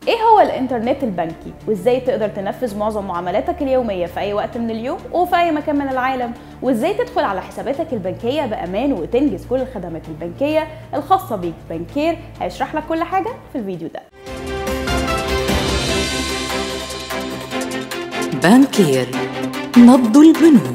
ايه هو الانترنت البنكي وازاي تقدر تنفذ معظم معاملاتك اليوميه في اي وقت من اليوم وفي اي مكان من العالم وازاي تدخل على حساباتك البنكيه بامان وتنجز كل الخدمات البنكيه الخاصه بيك بنكير هيشرح لك كل حاجه في الفيديو ده بانكير نبض البنوك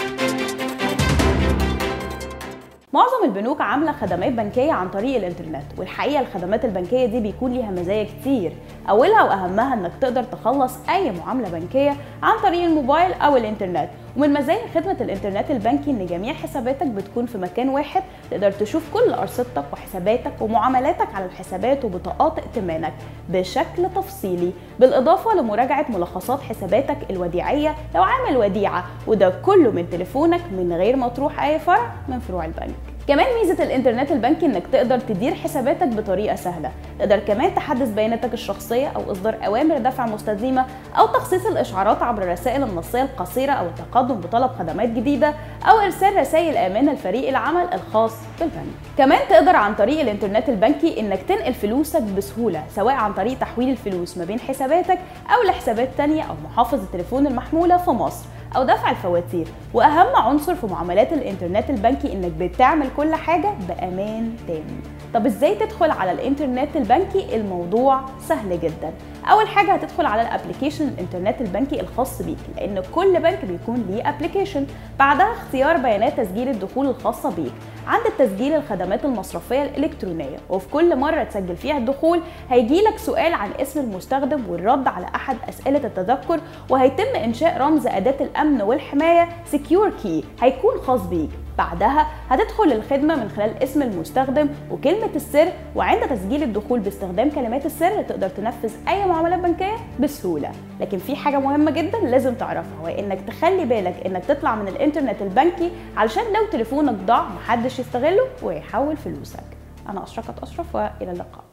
معظم البنوك عامله خدمات بنكيه عن طريق الانترنت والحقيقه الخدمات البنكيه دي بيكون ليها مزايا كتير اولها واهمها انك تقدر تخلص اي معامله بنكيه عن طريق الموبايل او الانترنت ومن مزايا خدمه الانترنت البنكي ان جميع حساباتك بتكون في مكان واحد تقدر تشوف كل ارصدتك وحساباتك ومعاملاتك على الحسابات وبطاقات ائتمانك بشكل تفصيلي بالاضافه لمراجعه ملخصات حساباتك الوديعيه لو عامل وديعه وده كله من تليفونك من غير ما تروح اي فرع من فروع البنك كمان ميزه الانترنت البنكي انك تقدر تدير حساباتك بطريقه سهله تقدر كمان تحدث بياناتك الشخصيه او اصدار اوامر دفع مستديمه او تخصيص الاشعارات عبر الرسائل النصيه القصيره او التقدم بطلب خدمات جديده او ارسال رسائل امانه لفريق العمل الخاص بالبنك كمان تقدر عن طريق الانترنت البنكي انك تنقل فلوسك بسهوله سواء عن طريق تحويل الفلوس ما بين حساباتك او لحسابات تانية او محافظ التليفون المحموله في مصر او دفع الفواتير واهم عنصر في معاملات الانترنت البنكي انك بتعمل كل حاجه بامان تام طب ازاي تدخل على الانترنت البنكي الموضوع سهل جدا اول حاجه هتدخل على الابلكيشن الانترنت البنكي الخاص بيك لان كل بنك بيكون ليه ابلكيشن بعدها اختيار بيانات تسجيل الدخول الخاصه بيك عند التسجيل الخدمات المصرفيه الالكترونيه وفي كل مره تسجل فيها الدخول هيجي لك سؤال عن اسم المستخدم والرد على احد اسئله التذكر وهيتم انشاء رمز اداه الامن والحمايه سكيور كي هيكون خاص بيك بعدها هتدخل الخدمة من خلال اسم المستخدم وكلمة السر وعند تسجيل الدخول باستخدام كلمات السر تقدر تنفذ أي معاملات بنكية بسهولة لكن في حاجة مهمة جدا لازم تعرفها وهي إنك تخلي بالك إنك تطلع من الإنترنت البنكي علشان لو تليفونك ضاع محدش يستغله ويحول فلوسك أنا أشرقت أشرف وإلى اللقاء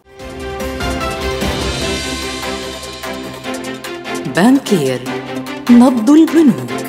بانكير نبض البنوك